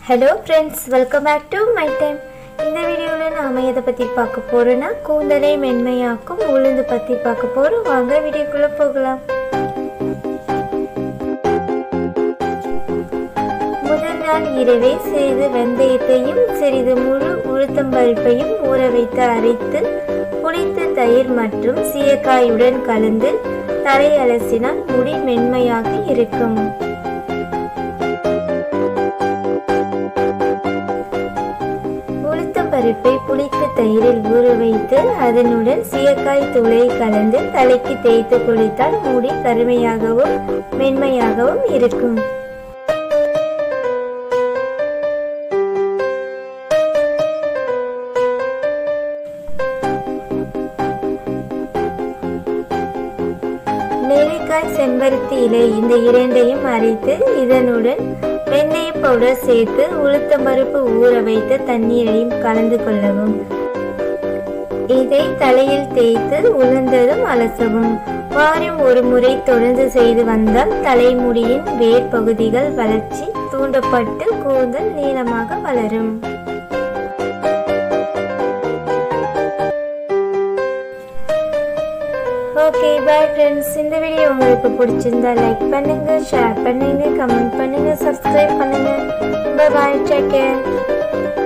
hello friends welcome back to my time இந்த வீடியோவில் நாம் எதை பற்றி பார்க்க போகிறோன்னா கூந்தலை மென்மையாக்கும் உளுந்து பற்றி பார்க்க போகிறோம் வாங்க வீடியோக்குள்ளே போகலாம் முதல் நாள் இரவே சிறிது வெந்தயத்தையும் சிறிது முழு உளுத்தம்பருப்பையும் ஊற வைத்து அரைத்து புளித்த தயிர் மற்றும் சீயக்காயுடன் கலந்து தலை அலசினால் முடி மென்மையாக இருக்கும் உளுத்தம் பருப்பை புளித்த தயிரில் ஊற வைத்து அதனுடன் சீயக்காய் தூளை கலந்து தலைக்கு தேய்த்து குளித்தால் முடி கருமையாகவும் மென்மையாகவும் இருக்கும் நெல்லிக்காய் செம்பருத்தி இலை இந்த இரண்டையும் அரைத்து இதனுடன் வெந்தய பவுடர் சேர்த்து உளுத்தம் பருப்பு ஊற வைத்து தண்ணீரையும் கலந்து கொள்ளவும் இதை தலையில் தேய்த்து உளுந்ததும் அலசவும் வாரம் ஒரு முறை தொடர்ந்து செய்து வந்தால் தலைமுடியின் வேர் பகுதிகள் வளர்ச்சி தூண்டப்பட்டு கூந்தல் நீளமாக வளரும் ஓகே பாய் ஃப்ரெண்ட்ஸ் இந்த வீடியோ உங்களுக்கு பிடிச்சிருந்தா லைக் பண்ணுங்க ஷேர் பண்ணுங்க கமெண்ட் பண்ணுங்க சப்ஸ்கிரைப் பண்ணுங்க பாய் டேக் கேர்